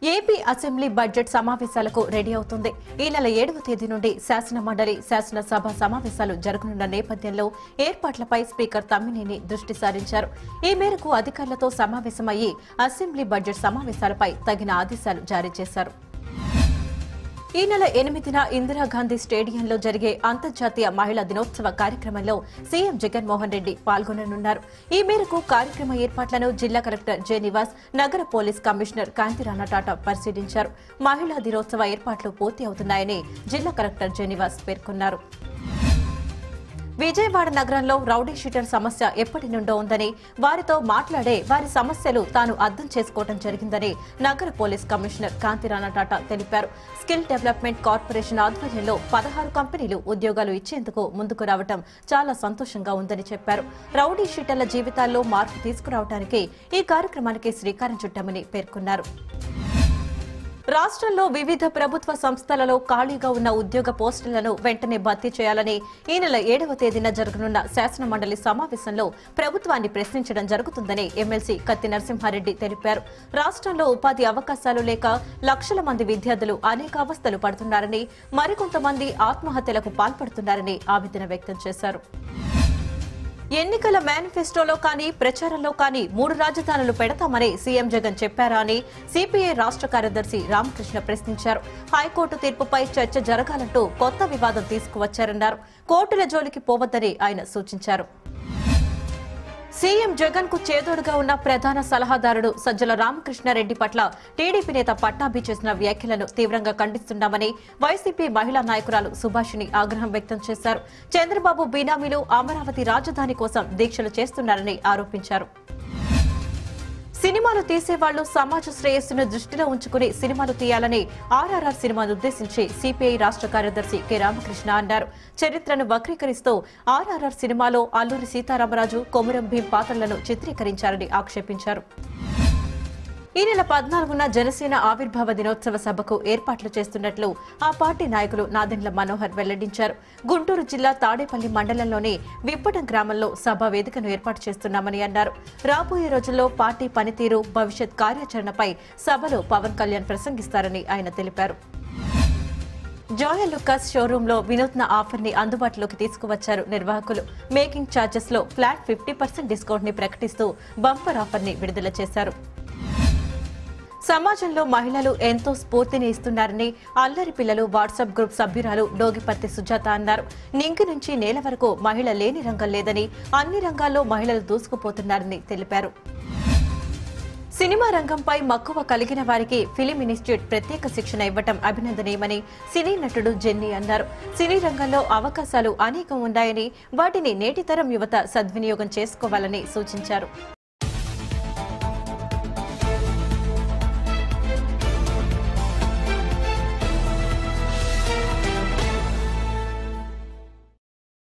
AP assembly budget సమావేశాలకు ready అవుతుంది ఈ నెల ఏడవ తేదీ నుండి శాసన మండలి శాసనసభ సమావేశాలు జరగనున్న నేపథ్యంలో ఏర్పాట్లపై స్పీకర్ తమ్మినేని దృష్టి సారించారు ఈ మేరకు అధికారులతో సమావేశమయ్యి అసెంబ్లీ బడ్జెట్ సమావేశాలపై తగిన ఆదేశాలు జారీ చేశారు ఈ నెల ఎనిమిదిన ఇందిరాగాంధీ స్టేడియంలో జరిగే అంతర్జాతీయ మహిళా దినోత్సవ కార్యక్రమంలో సీఎం జగన్మోహన్ రెడ్డి పాల్గొననున్నారు ఈ మేరకు కార్యక్రమ ఏర్పాట్లను జిల్లా కలెక్టర్ జె నివాస్ నగర పోలీస్ కమిషనర్ కాంతిరాణా టాటా పరిశీలించారు మహిళా దినోత్సవ ఏర్పాట్లు పూర్తి అవుతున్నాయని జిల్లా కలెక్టర్ జె నివాస్ పేర్కొన్నారు విజయవాడ నగరంలో రౌడీ షీటర్ సమస్య ఎప్పటి నుండో ఉందని వారితో మాట్లాడే వారి సమస్యలు తాను అర్థం చేసుకోవడం జరిగిందని నగర పోలీస్ కమిషనర్ కాంతిరాణా టాటా తెలిపారు స్కిల్ డెవలప్మెంట్ కార్పొరేషన్ ఆధ్వర్యంలో పదహారు కంపెనీలు ఉద్యోగాలు ఇచ్చేందుకు ముందుకు రావటం చాలా సంతోషంగా ఉందని చెప్పారు రౌడీ షీటర్ల జీవితాల్లో మార్పు తీసుకురావడానికి ఈ కార్యక్రమానికి శ్రీకారం చుట్టామని పేర్కొన్నారు రాష్ట్రంలో వివిధ ప్రభుత్వ సంస్థలలో ఖాళీగా ఉన్న ఉద్యోగ పోస్టులను వెంటనే భర్తీ చేయాలని ఈ నెల ఏడవ తేదీన జరగనున్న శాసన మండలి సమావేశంలో ప్రభుత్వాన్ని ప్రశ్నించడం జరుగుతుందని ఎమ్మెల్సీ కత్తి నరసింహారెడ్డి తెలిపారు రాష్ట్రంలో ఉపాధి అవకాశాలు లేక లక్షల మంది విద్యార్థులు అనేక అవస్థలు పడుతున్నారని మరికొంతమంది ఆత్మహత్యలకు పాల్పడుతున్నారని ఆవేదన వ్యక్తం చేశారు ఎన్నికల మేనిఫెస్టోలో కానీ ప్రచారంలో కానీ మూడు రాజధానులు పెడతామని సీఎం జగన్ చెప్పారా అని సిపిఐ రాష్ట్ర కార్యదర్శి రామకృష్ణ ప్రశ్నించారు హైకోర్టు తీర్పుపై చర్చ జరగాలంటూ కొత్త వివాదం తీసుకువచ్చారన్నారు కోర్టుల జోలికి పోవద్దని ఆయన సూచించారు సీఎం జగన్ కు చేదోడుగా ఉన్న ప్రధాన సలహాదారుడు సజ్జల రామకృష్ణారెడ్డి పట్ల టీడీపీ నేత పట్టాభి చేసిన వ్యాఖ్యలను తీవ్రంగా ఖండిస్తున్నామని వైసీపీ మహిళా నాయకురాలు సుభాషిణి ఆగ్రహం వ్యక్తం చేశారు చంద్రబాబు బీనామీలు అమరావతి రాజధాని కోసం దీక్షలు చేస్తున్నారని ఆరోపించారు సినిమాలు తీసేవాళ్లు సమాజ శ్రేయస్సును దృష్టిలో ఉంచుకుని సినిమాలు తీయాలని ఆర్ఆర్ఆర్ సినిమాను ఉద్దేశించి సిపిఐ రాష్ట్ర కార్యదర్శి కె రామకృష్ణ అన్నారు చరిత్రను వక్రీకరిస్తూ ఆర్ఆర్ఆర్ సినిమాలో అల్లూరి సీతారామరాజు కొమురం భీం పాత్రలను చిత్రీకరించారని ఆక్షేపించారు ఈ నెల పద్నాలుగున జనసేన ఆవిర్భావ దినోత్సవ సభకు ఏర్పాట్లు చేస్తున్నట్లు ఆ పార్టీ నాయకులు నాదెండ్ల మనోహర్ వెల్లడించారు గుంటూరు జిల్లా తాడేపల్లి మండలంలోని విప్పటం గ్రామంలో సభ వేదికను ఏర్పాటు చేస్తున్నామని అన్నారు రాబోయే రోజుల్లో పార్టీ పనితీరు భవిష్యత్ కార్యాచరణపై సభలో పవన్ కళ్యాణ్ ప్రసంగిస్తారని ఆయన తెలిపారు జాయల్ లుకాస్ షోరూమ్ లో వినూత్న ఆఫర్ ని అందుబాటులోకి తీసుకువచ్చారు నిర్వాహకులు మేకింగ్ ఛార్జెస్ లో ఫ్లాట్ ఫిఫ్టీ పర్సెంట్ డిస్కౌంట్ ని ప్రకటిస్తూ బంపర్ ఆఫర్ ని విడుదల చేశారు సమాజంలో మహిళలు ఎంతో స్ఫూర్తిని ఇస్తున్నారని అల్లరి పిల్లలు వాట్సాప్ గ్రూప్ సభ్యురాలు డోగిపర్తి సుజాత అన్నారు నింగి నుంచి నేల వరకు మహిళ లేని రంగం లేదని అన్ని రంగాల్లో మహిళలు దూసుకుపోతున్నారని తెలిపారు సినిమా రంగంపై మక్కువ కలిగిన వారికి ఫిలిం ఇన్స్టిట్యూట్ ప్రత్యేక శిక్షణ ఇవ్వటం అభినందనీయమని సినీ నటుడు జెన్నీ అన్నారు సినీ రంగంలో అవకాశాలు అనేకం ఉన్నాయని వాటిని నేటితరం యువత సద్వినియోగం చేసుకోవాలని సూచించారు